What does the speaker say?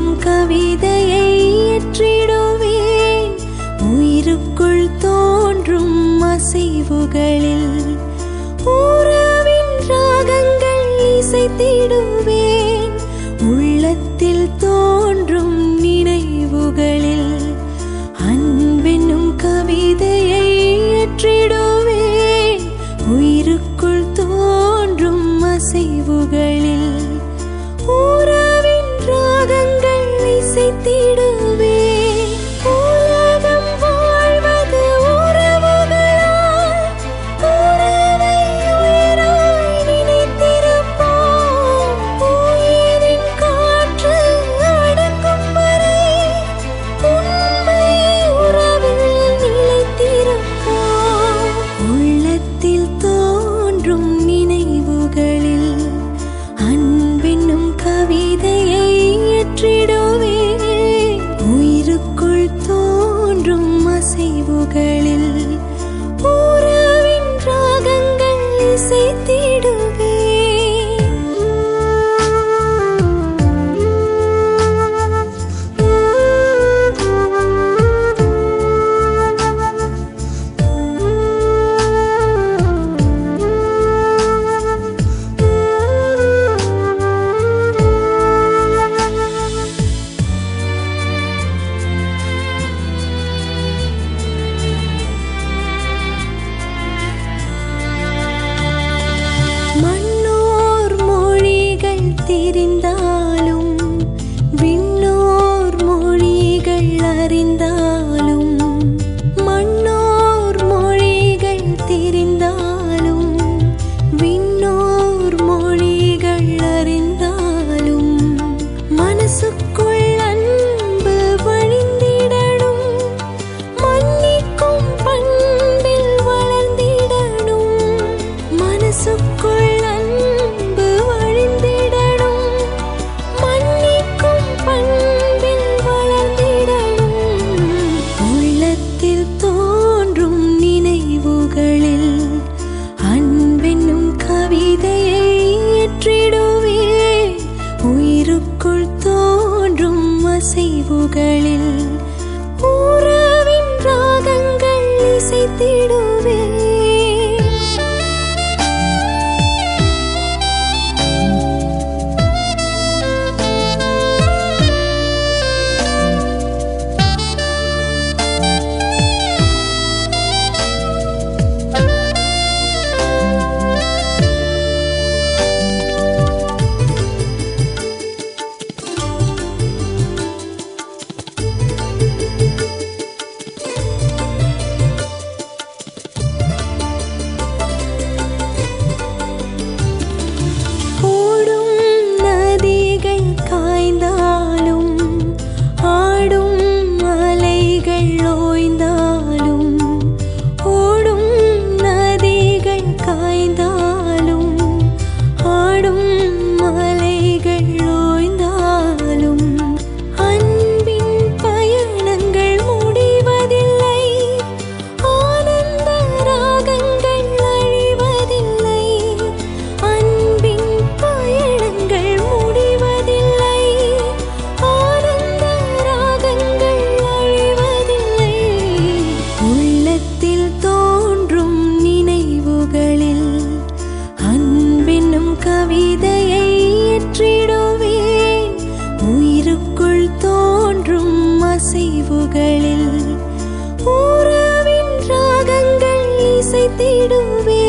அன்பினும் கவிதையை ஏற்றிடுவேன் உயிருக்குள் தோன்றும் அசைவுகளில் உறவின் ராகங்கள் இசைத்திடுவேன் உள்ளத்தில் தோன்றும் நினைவுகளில் அன்பென்னும் கவிதையை ஏற்றிடுவேன் உயிருக்குள் தோன்றும் அசைவுகளில் உறவின் ராகங்கள் இசைத்திடுவேன் உலகம் வாழ்வது உறவுகளால் உறவை உயிராய் நினைத்திருப்போம் உயிரின் காற்று அடக்கும் வரை உண்மை உறவில் நிலைத்திருப்போம் உள்ளத்தில் தோன்றும் நினைவுகளில் அன்பென்னும் கவிதையை ஏற்றிடுவேன் உயிருக்குள் தோன்றும் அசைவுகளில் உறவின் ராகங்கள் இசைத்திடுவேன் மண்ணோர் மொழிகள் தெரிந்தாலும் விண்ணோர் மொழிகள் அறிந்தாலும் மண்ணோர் மொழிகள் தெரிந்தாலும் விண்ணோர் மொழிகள் அறிந்தாலும் மனசுக்குள் அன்பு வழிந்திடணும் மன்னிக்கும் பண்பில் வளர்ந்திடணும் மனசுக்குள் அன்பு வழிந்திடணும் மன்னிக்கும் பண்பில் வளர்ந்திடணும் உள்ளத்தில் தோன்றும் நினைவுகளில் அன்பென்னும் கவிதையை ஏற்றிடுவேன் உயிருக்குள் தோன்றும் அசைவுகளில் உறவின் ராகங்கள் இசைத்திடுவேன் ஓடும் நதிகள் காய்ந்தாலும் ஆடும் அலைகள் ஓய்ந்தாலும் ஓடும் நதிகள் காய்ந்தாலும் ஆடும் அலைகள் ஓய்ந்தாலும் அன்பின் பயணங்கள் முடிவதில்லை ஆனந்த ராகங்கள் அழிவதில்லை அன்பின் பயணங்கள் முடிவதில்லை ஆனந்த ராகங்கள் அழிவதில்லை உள்ளத்தில் தோன்றும் நினைவுகளில் அன்பென்னும் கவிதையை ஏற்றிடுவேன் உயிருக்குள் தோன்றும் அசைவுகளில் உறவின் ராகங்கள் இசைத்திடுவேன்